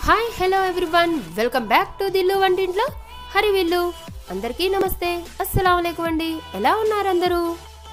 hi hello everyone welcome back to Dillu వంటింట్లో హరివిల్లు అందరికీ నమస్తే అస్సలం అయికం అండి ఎలా ఉన్నారు అందరూ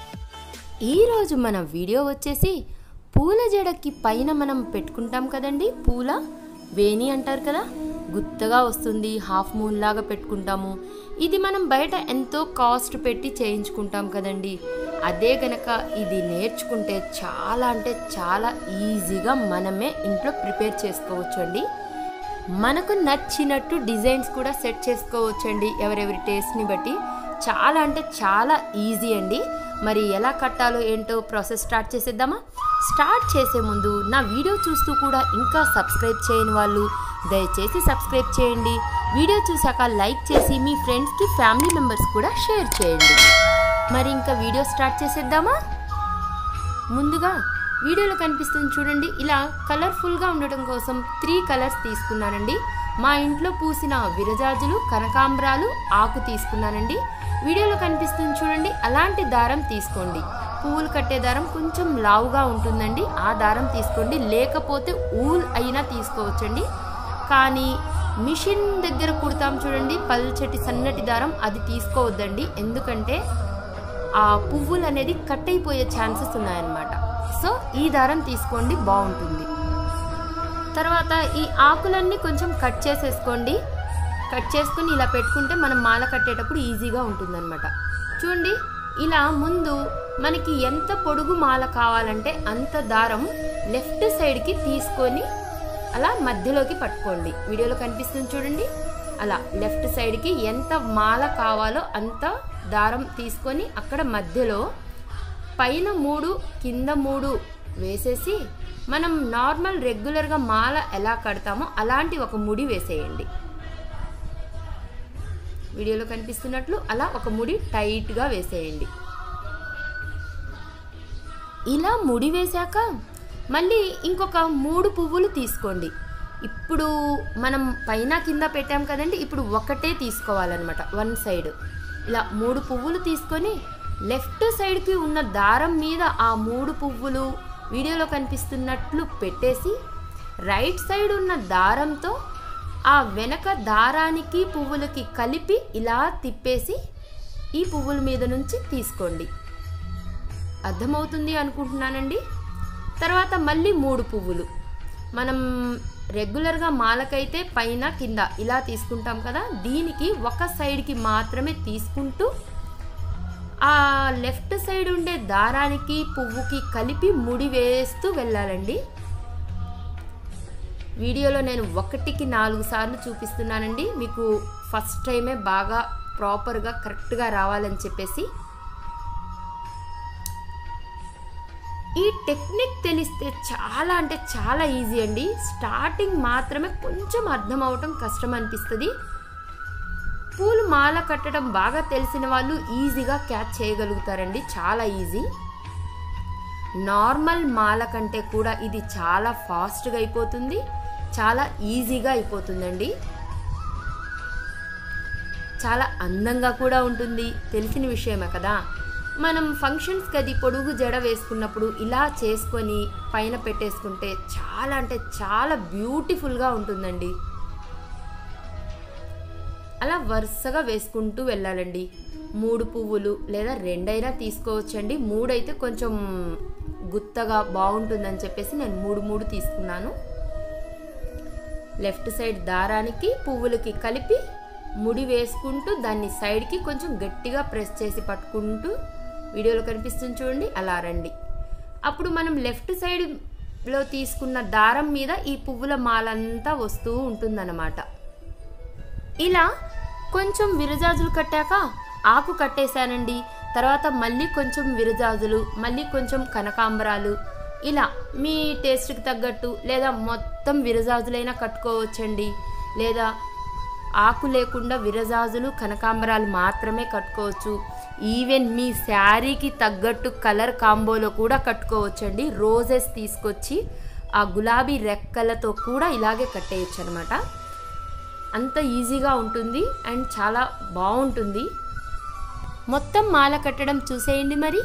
ఈరోజు మన వీడియో వచ్చేసి పూల జడకి పైన మనం పెట్టుకుంటాం కదండి పూల వేణి అంటారు కదా గుత్తగా వస్తుంది హాఫ్ మూన్ లాగా పెట్టుకుంటాము ఇది మనం బయట ఎంతో కాస్ట్ పెట్టి చేయించుకుంటాం కదండి అదే గనక ఇది నేర్చుకుంటే చాలా అంటే చాలా ఈజీగా మనమే ఇంట్లో ప్రిపేర్ చేసుకోవచ్చు అండి మనకు నచ్చినట్టు డిజైన్స్ కూడా సెట్ చేసుకోవచ్చండి ఎవరెవరి టేస్ట్ని బట్టి చాలా అంటే చాలా ఈజీ అండి మరి ఎలా కట్టాలో ఏంటో ప్రాసెస్ స్టార్ట్ చేసేద్దామా స్టార్ట్ చేసే ముందు నా వీడియో చూస్తూ కూడా ఇంకా సబ్స్క్రైబ్ చేయని వాళ్ళు దయచేసి సబ్స్క్రైబ్ చేయండి వీడియో చూశాక లైక్ చేసి మీ ఫ్రెండ్స్కి ఫ్యామిలీ మెంబర్స్ కూడా షేర్ చేయండి మరి ఇంకా వీడియో స్టార్ట్ చేసేద్దామా ముందుగా వీడియోలో కనిపిస్తుంది చూడండి ఇలా కలర్ఫుల్గా ఉండటం కోసం త్రీ కలర్స్ తీసుకున్నానండి మా ఇంట్లో పూసిన విరజాజులు కనకాంబరాలు ఆకు తీసుకున్నానండి వీడియోలో కనిపిస్తుంది చూడండి అలాంటి దారం తీసుకోండి పువ్వులు కట్టే దారం కొంచెం లావుగా ఉంటుందండి ఆ దారం తీసుకోండి లేకపోతే ఊల్ అయినా తీసుకోవచ్చండి కానీ మిషన్ దగ్గర కుడతాం చూడండి పల్చటి సన్నటి దారం అది తీసుకోవద్దండి ఎందుకంటే ఆ పువ్వులు అనేది కట్ అయిపోయే ఛాన్సెస్ ఉన్నాయన్నమాట సో ఈ దారం తీసుకోండి బాగుంటుంది తర్వాత ఈ ఆకులన్నీ కొంచెం కట్ చేసేసుకోండి కట్ చేసుకుని ఇలా పెట్టుకుంటే మనం మాల కట్టేటప్పుడు ఈజీగా ఉంటుందన్నమాట చూడండి ఇలా ముందు మనకి ఎంత పొడుగు మాల కావాలంటే అంత దారం లెఫ్ట్ సైడ్కి తీసుకొని అలా మధ్యలోకి పట్టుకోండి వీడియోలో కనిపిస్తుంది చూడండి అలా లెఫ్ట్ సైడ్కి ఎంత మాల కావాలో అంత దారం తీసుకొని అక్కడ మధ్యలో పైన మూడు కింద మూడు వేసేసి మనం నార్మల్ రెగ్యులర్గా మాల ఎలా కడతామో అలాంటి ఒక ముడి వేసేయండి వీడియోలో కనిపిస్తున్నట్లు అలా ఒక ముడి టైట్గా వేసేయండి ఇలా ముడి వేశాక మళ్ళీ ఇంకొక మూడు పువ్వులు తీసుకోండి ఇప్పుడు మనం పైన కింద పెట్టాం కదండి ఇప్పుడు ఒకటే తీసుకోవాలన్నమాట వన్ సైడ్ ఇలా మూడు పువ్వులు తీసుకొని లెఫ్ట్ సైడ్కి ఉన్న దారం మీద ఆ మూడు పువ్వులు వీడియోలో కనిపిస్తున్నట్లు పెట్టేసి రైట్ సైడ్ ఉన్న దారంతో ఆ వెనక దారానికి పువ్వులకి కలిపి ఇలా తిప్పేసి ఈ పువ్వుల మీద నుంచి తీసుకోండి అర్థమవుతుంది అనుకుంటున్నానండి తర్వాత మళ్ళీ మూడు పువ్వులు మనం రెగ్యులర్గా మాలకైతే పైన కింద ఇలా తీసుకుంటాం కదా దీనికి ఒక సైడ్కి మాత్రమే తీసుకుంటూ ఆ లెఫ్ట్ సైడ్ ఉండే దారానికి పువ్వుకి కలిపి ముడి వేస్తూ వెళ్ళాలండి వీడియోలో నేను ఒకటికి నాలుగు సార్లు చూపిస్తున్నానండి మీకు ఫస్ట్ టైమే బాగా ప్రాపర్గా కరెక్ట్గా రావాలని చెప్పేసి ఈ టెక్నిక్ తెలిస్తే చాలా అంటే చాలా ఈజీ అండి స్టార్టింగ్ మాత్రమే కొంచెం అర్థం అవటం కష్టం అనిపిస్తుంది పూలు మాల కట్టడం బాగా తెలిసిన వాళ్ళు ఈజీగా క్యాచ్ చేయగలుగుతారండి చాలా ఈజీ నార్మల్ మాల కంటే కూడా ఇది చాలా ఫాస్ట్గా అయిపోతుంది చాలా ఈజీగా అయిపోతుందండి చాలా అందంగా కూడా ఉంటుంది తెలిసిన విషయమే కదా మనం ఫంక్షన్స్కి అది పొడుగు జడ వేసుకున్నప్పుడు ఇలా చేసుకొని పైన పెట్టేసుకుంటే చాలా అంటే చాలా బ్యూటిఫుల్గా ఉంటుందండి అలా వరుసగా వేసుకుంటూ వెళ్ళాలండి మూడు పువ్వులు లేదా రెండైనా తీసుకోవచ్చండి మూడైతే కొంచెం గుత్తగా బాగుంటుందని చెప్పేసి నేను మూడు మూడు తీసుకున్నాను లెఫ్ట్ సైడ్ దారానికి పువ్వులకి కలిపి ముడి వేసుకుంటూ దాన్ని సైడ్కి కొంచెం గట్టిగా ప్రెస్ చేసి పట్టుకుంటూ వీడియోలో కనిపిస్తుంది చూడండి అలా రండి అప్పుడు మనం లెఫ్ట్ సైడ్లో తీసుకున్న దారం మీద ఈ పువ్వుల మాలంతా వస్తూ ఉంటుందన్నమాట ఇలా కొంచెం విరజాజులు కట్టాక ఆకు కట్టేశానండి తర్వాత మళ్ళీ కొంచెం విరజాజులు మళ్ళీ కొంచెం కనకాంబరాలు ఇలా మీ టేస్ట్కి తగ్గట్టు లేదా మొత్తం విరజాజులైనా కట్టుకోవచ్చండి లేదా ఆకు లేకుండా విరజాజులు కనకాంబరాలు మాత్రమే కట్టుకోవచ్చు ఈవెన్ మీ శారీకి తగ్గట్టు కలర్ కాంబోలో కూడా కట్టుకోవచ్చండి రోజెస్ తీసుకొచ్చి ఆ గులాబీ రెక్కలతో కూడా ఇలాగే కట్టేయచ్చు అనమాట అంత ఈజీగా ఉంటుంది అండ్ చాలా బాగుంటుంది మొత్తం మాల కట్టడం చూసేయండి మరి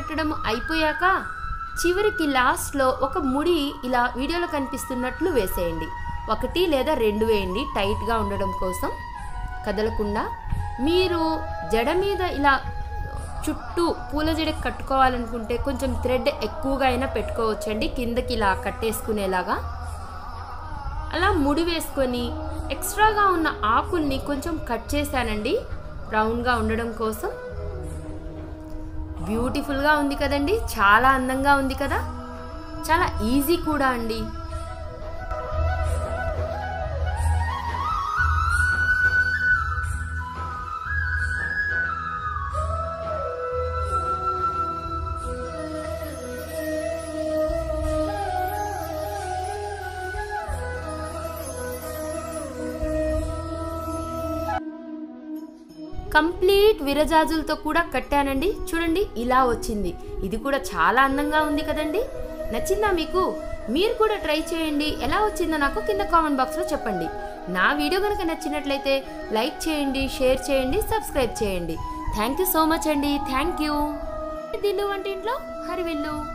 కట్టడం అయిపోయాక చివరికి లాస్ట్లో ఒక ముడి ఇలా వీడియోలో కనిపిస్తున్నట్లు వేసేయండి ఒకటి లేదా రెండు వేయండి టైట్గా ఉండడం కోసం కదలకుండా మీరు జడ మీద ఇలా చుట్టూ పూల జడ కట్టుకోవాలనుకుంటే కొంచెం థ్రెడ్ ఎక్కువగా అయినా పెట్టుకోవచ్చండి కిందకి ఇలా కట్టేసుకునేలాగా అలా ముడి వేసుకొని ఎక్స్ట్రాగా ఉన్న ఆకుల్ని కొంచెం కట్ చేశానండి రౌండ్గా ఉండడం కోసం బ్యూటిఫుల్గా ఉంది కదండి చాలా అందంగా ఉంది కదా చాలా ఈజీ కూడా అండి కంప్లీట్ విరజాజులతో కూడా కట్టానండి చూడండి ఇలా వచ్చింది ఇది కూడా చాలా అందంగా ఉంది కదండి నచ్చిందా మీకు మీరు కూడా ట్రై చేయండి ఎలా వచ్చిందో నాకు కింద కామెంట్ బాక్స్లో చెప్పండి నా వీడియో కనుక నచ్చినట్లయితే లైక్ చేయండి షేర్ చేయండి సబ్స్క్రైబ్ చేయండి థ్యాంక్ యూ సో మచ్ అండి థ్యాంక్ యూ దిల్లు వంటింట్లో హరివిల్లు